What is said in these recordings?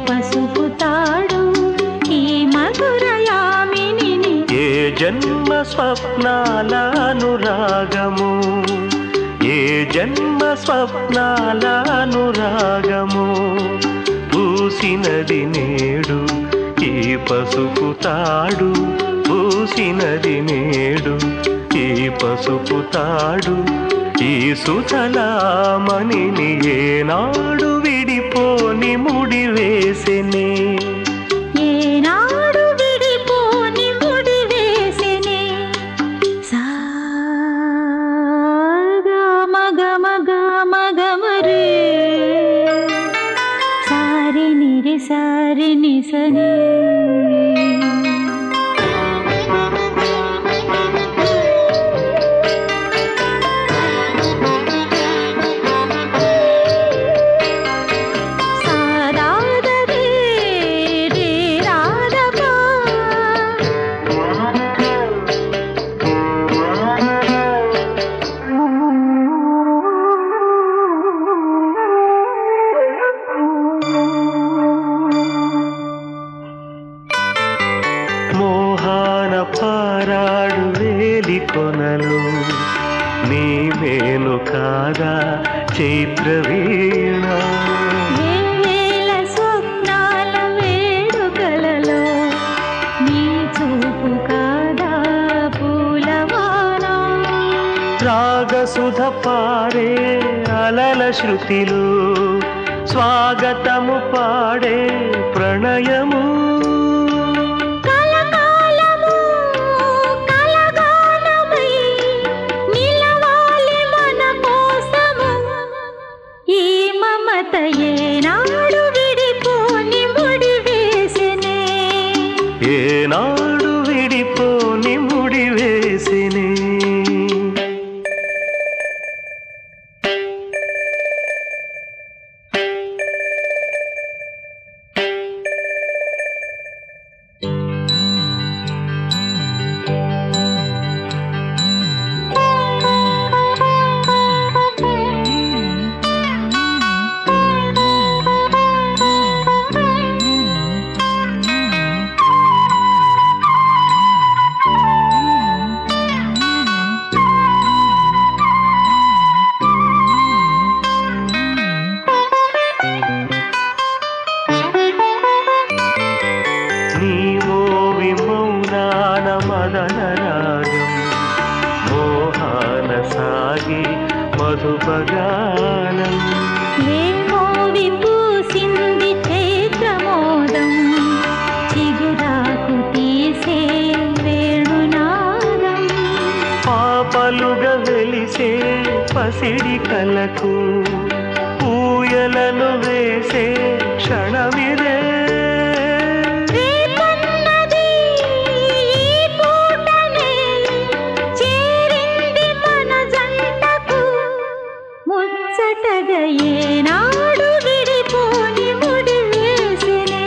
పసుపు తాడు ఈ మధురయామిని ఏ జన్మ స్వప్నాల అనురాగము ఏ జన్మ స్వప్నాల అనురాగము పూసినది నేడు ఈ పసుపు తాడు పూసినది నేడు ఈ పసుపు తాడు ఈ సుతలామణిని ఏనాడు విడిపోని ముడి వేసెనే ఏనాడు విడిపోని ముడి వేసినే సాగా మగ మగ మగ మరే సారి నిరి సారి నిసనే సారాద రే రే రాధపా మోహాన పారాడు వేలి కొనలు నీ మేలు కాదా చైత్ర వీణ వేల స్వప్నాల వేడుకలలో నీ చూపు కాదా పూలవానా రాగసుధ పాడే అలల శృతిలు స్వాగతము పాడే ప్రణయము కలకాలము కలగానమై నిలవాలి మన కోసము ఈ మమత ఏనాడు విడిపోని ముడి వేసినే ఏనాడు విడిపోని ముడి వేసినే నీవో విమౌనాన మదన రాగం మోహాన సాగి మధుపగానం వేమోవి పూసింది చైత్రమోదం చిగురాకు తీసే వేణునాదం పాపలుగా వెలిసే పసిడి కలకు ఊయలను వేసే క్షణమిదే రేపన్నది ఈ పూటనే చేరింది మన జంటకు ముచ్చటగా ఏనాడు విడిపోని ముడి వేసినే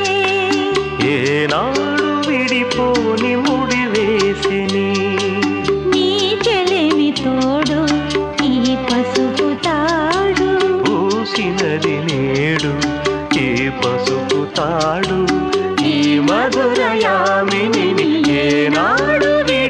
ఏనాడు విడిపోని ముడి వేసిని నీ చెలిమి తోడు ఈ పసుపు తాడు పూసినది నేడు ఈ పసుపు తాడు ఈ మధురయామిని ఏనాడు విడి